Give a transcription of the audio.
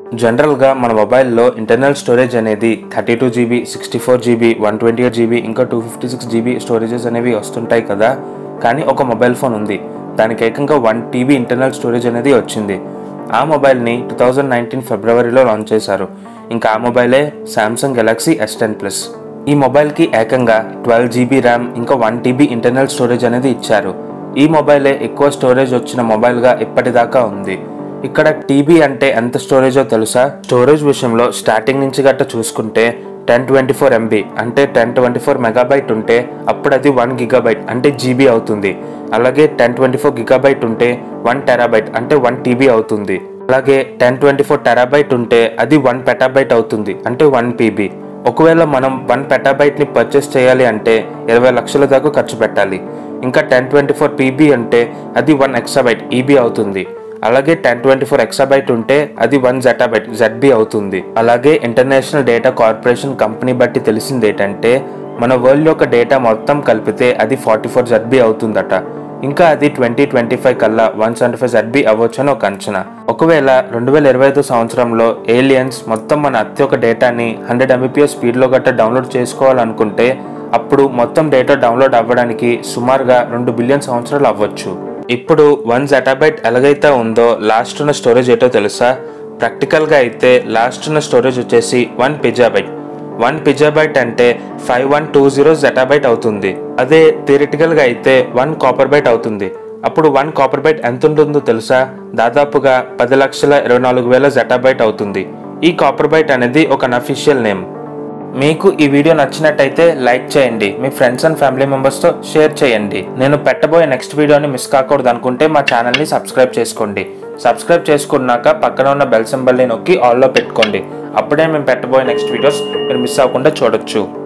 జనరల్గా మన మొబైల్లో ఇంటర్నల్ స్టోరేజ్ అనేది thirty two GB sixty four GB one twenty eight GB ఇంకా two fifty six GB storages అనేవి వస్తుంటాయి కదా కానీ ఒక మొబైల్ ఫోన్ ఉంది దానికి ఏకంగా వన్ టీబీ ఇంటర్నల్ స్టోరేజ్ అనేది వచ్చింది ఆ మొబైల్ని టూ థౌజండ్ నైన్టీన్ ఫిబ్రవరిలో లాంచ్ చేశారు ఇంకా ఆ మొబైలే Samsung Galaxy S ten plus ఈ మొబైల్కి ఏకంగా ట్వెల్వ్ జీబీ ర్యామ్ ఇంకా వన్ టీబీ ఇంటర్నల్ స్టోరేజ్ అనేది ఇచ్చారు ఈ మొబైలే ఎక్కువ స్టోరేజ్ వచ్చిన మొబైల్గా ఇప్పటిదాకా ఉంది ఇక్కడ టీబీ అంటే ఎంత స్టోరేజో తెలుసా స్టోరేజ్ విషయంలో స్టార్టింగ్ నుంచి గట్ట చూసుకుంటే టెన్ ట్వంటీ ఫోర్ ఎంబీ అంటే టెన్ ట్వంటీ ఫోర్ మెగాబైట్ ఉంటే అప్పుడు అది వన్ గిగాబైట్ అంటే జీబీ అవుతుంది అలాగే టెన్ ట్వంటీ ఫోర్ గిగాబైట్ ఉంటే వన్ టెరాబైట్ అంటే వన్ టీబీ అవుతుంది అలాగే టెన్ ట్వంటీ ఫోర్ టెరాబైట్ ఉంటే అది వన్ పెటాబైట్ అవుతుంది అంటే వన్ పీబీ ఒకవేళ మనం వన్ పెటాబైట్ని పర్చేస్ చేయాలి అంటే ఇరవై లక్షల దాకా ఖర్చు పెట్టాలి ఇంకా టెన్ ట్వంటీ ఫోర్ పీబీ అంటే అది వన్ ఎక్సాబైట్ ఈబీ అవుతుంది అలాగే టెన్ ట్వంటీ ఫోర్ ఎక్సాబైట్ ఉంటే అది వన్ జెటాబైట్ జెడ్బీ అవుతుంది అలాగే ఇంటర్నేషనల్ డేటా కార్పొరేషన్ కంపెనీ బట్టి తెలిసింది ఏంటంటే మన వరల్డ్ యొక్క డేటా మొత్తం కలిపితే అది ఫార్టీ ఫోర్ జెడ్బీ అవుతుందట ఇంకా అది ట్వంటీ ట్వంటీ ఫైవ్ కల్లా వన్ సెవెంటీ ఫైవ్ జెడ్బీ అవ్వచ్చు అని ఒక అంచనా ఒకవేళ రెండు వేల ఇరవై ఐదు సంవత్సరంలో ఏలియన్స్ మొత్తం మన అతి ఒక డేటాని హండ్రెడ్ ఎంబీపీఎస్ స్పీడ్లో గట్రా డౌన్లోడ్ చేసుకోవాలనుకుంటే అప్పుడు మొత్తం డేటా డౌన్లోడ్ అవ్వడానికి సుమారుగా రెండు బిలియన్ సంవత్సరాలు అవ్వచ్చు ఇప్పుడు వన్ జెటాబైట్ ఎలాగైతే ఉందో లాస్ట్ ఉన్న స్టోరేజ్ ఏంటో తెలుసా ప్రాక్టికల్గా అయితే లాస్ట్ ఉన్న స్టోరేజ్ వచ్చేసి వన్ పిజాబైట్ వన్ పిజాబైట్ అంటే five one two zero zettabyte అవుతుంది అదే థియరిటికల్గా అయితే వన్ కాపర్ బైట్ అవుతుంది అప్పుడు వన్ కాపర్ బైట్ ఎంత ఉంటుందో తెలుసా దాదాపుగా పది లక్షల ఇరవై నాలుగు వేల జెటాబైట్ అవుతుంది ఈ కాపర్ బైట్ అనేది ఒక అన్అఫిషియల్ నేమ్ మీకు ఈ వీడియో నచ్చినట్టయితే లైక్ చేయండి మీ ఫ్రెండ్స్ అండ్ ఫ్యామిలీ మెంబర్స్తో షేర్ చేయండి నేను పెట్టబోయే నెక్స్ట్ వీడియోని మిస్ కాకూడదు అనుకుంటే మా ఛానల్ని సబ్స్క్రైబ్ చేసుకోండి సబ్స్క్రైబ్ చేసుకున్నాక పక్కన ఉన్న బెల్ సింబల్ని నొక్కి ఆల్లో పెట్టుకోండి అప్పుడే మేము పెట్టబోయే నెక్స్ట్ వీడియోస్ మీరు మిస్ అవ్వకుండా చూడొచ్చు